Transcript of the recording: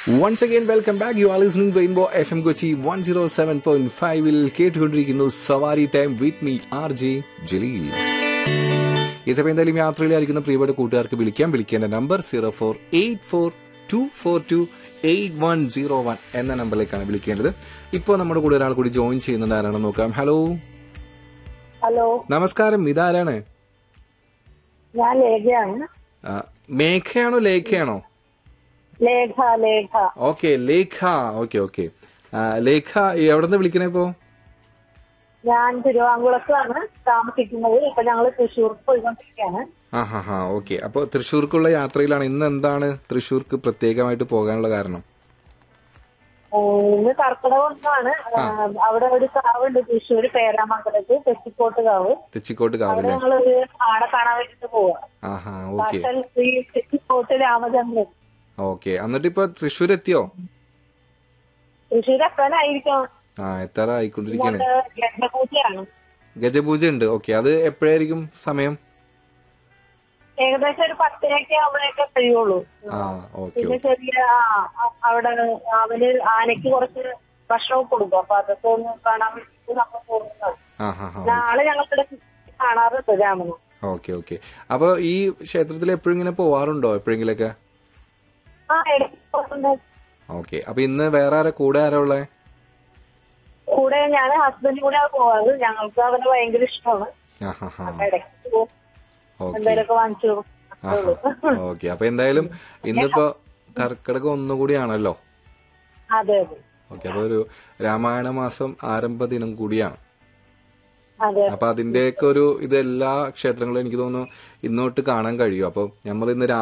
Once again welcome back you are listening rainbow F M Kochi one zero seven point ഫൈവിൽ കേട്ടുകൊണ്ടിരിക്കുന്നു സവാരി time with me R J Jaleel ഈ സമയം എന്തായാലും യാത്രയിലായിരിക്കുന്ന പ്രിയപ്പെട്ട കൂട്ടുകാർക്ക് വിളിക്കാം വിളിക്കേണ്ട number zero four eight four two four two eight one zero one എന്ന നമ്പറിലേക്കാണ് വിളിക്കേണ്ടത് ഇപ്പോൾ നമ്മുടെ കൂടെ ഒരാൾ കൂടി ജോയിൻ ചെയ്യുന്നുണ്ട് ആരാണെന്ന് നോക്കാം ഹലോ ഹലോ നമസ്കാരം ഇതാരാണ് ഞാൻ ലേഖയാണ് ആ, മേഘയാണോ ലേഖയാണോ Lekha Lekha okay Lekha okay okay Lekha എവിടെ നിന്ന് വിളിക്കണേ ഇപ്പോ ഞാൻ തിരുവാങ്കുളത്താണ് താമസിക്കുന്നത് ഇപ്പൊ ഞങ്ങള് തൃശ്ശൂർ പോയിക്കൊണ്ടിരിക്കുകയാണ് ആ ഹാ ഹാ ഓക്കെ അപ്പൊ തൃശ്ശൂർക്കുള്ള യാത്രയിലാണ് ഇന്ന് എന്താണ് തൃശ്ശൂർക്ക് പ്രത്യേകമായിട്ട് പോകാനുള്ള കാരണം ഏഹ് ഇന്ന് കർക്കിടക ഒന്നാണ് ഏഹ് അവിടെ ഒരു കാവുണ്ട് തൃശ്ശൂർ പേരാമംഗലത്ത് തെച്ചിക്കോട്ട് കാവ് തെച്ചിക്കോട്ട് അവിടെ കാവിലെ ഞങ്ങളൊരു ആടെ കാണാൻ വേണ്ടിട്ട് പോവാ ആ ഹാ ഓക്കെ സാക്ഷാൽ ശ്രീ തെച്ചിക്കോട്ട് രാമചന്ദ്രൻ ഓക്കെ എന്നിട്ട് ഇപ്പൊ തൃശ്ശൂർ എത്തിയോ തൃശ്ശൂർ എത്താനായിരിക്കും ആ എത്താറ ആയിക്കൊണ്ടിരിക്കാണ് ഗർഭപൂജയാണ് ഗജപൂജ ഉണ്ട് ഓക്കെ അത് എപ്പോഴായിരിക്കും സമയം ഏകദേശം ഒരു പത്തരയൊക്കെ ആവുമ്പോഴേക്കെ കഴിയുള്ളൂ ആ ഓക്കെ പിന്നെ ചെറിയ ആ, അ- അവിടെ അവന് ആനയ്ക്ക് കുറച്ച് ഭക്ഷണവും കൊടുക്കും അപ്പൊ അതൊക്കെ ഒന്ന് കാണാൻ വേണ്ടിട്ട് നമ്മൾ പോകുന്നതാണ് ആ ഹാ ഹാ നാളെ ഞങ്ങളുടെ കാണാറുണ്ട് രാമന് ഓക്കെ ഓക്കെ അപ്പൊ ഈ ക്ഷേത്രത്തിൽ എപ്പോഴും ഇങ്ങനെ പോവാറുണ്ടോ എപ്പോഴെങ്കിലൊക്കെ ആ ഇടയ്ക്ക് പോകുന്നുണ്ട്. ഓക്കെ അപ്പൊ ഇന്ന് വേറെ ആരാ കൂടെ ആരാ ഉള്ളേ കൂടെ ഞാൻ ഹസ്ബൻഡ് കൂടെ പോവാറ് ഞങ്ങൾക്ക് അവനെ ഭയങ്കര ഇഷ്ടമാണ് ആ ഹാ ഹാ അപ്പൊ ഇടയ്ക്ക് പോകും ഓക്കെ എന്തെങ്കിലുമൊക്കെ വാങ്ങിച്ചു കൊടുക്കും അത്രേ ഉള്ളൂ. ഓക്കെ അപ്പൊ എന്തായാലും ഇന്നിപ്പോ കർക്കിടകം ഒന്നുകൂടിയാണല്ലോ അതെ അതെ ഓക്കെ അപ്പൊ ഒരു രാമായണ മാസം ആരംഭ ദിനം കൂടിയാണ് അതെ അപ്പൊ അതിന്റെയൊക്കെ ഒരു ഇത് എല്ലാ ക്ഷേത്രങ്ങളും എനിക്ക് തോന്നുന്നു ഇന്നോട്ട് കാണാൻ കഴിയും അപ്പൊ നമ്മൾ ഇന്ന്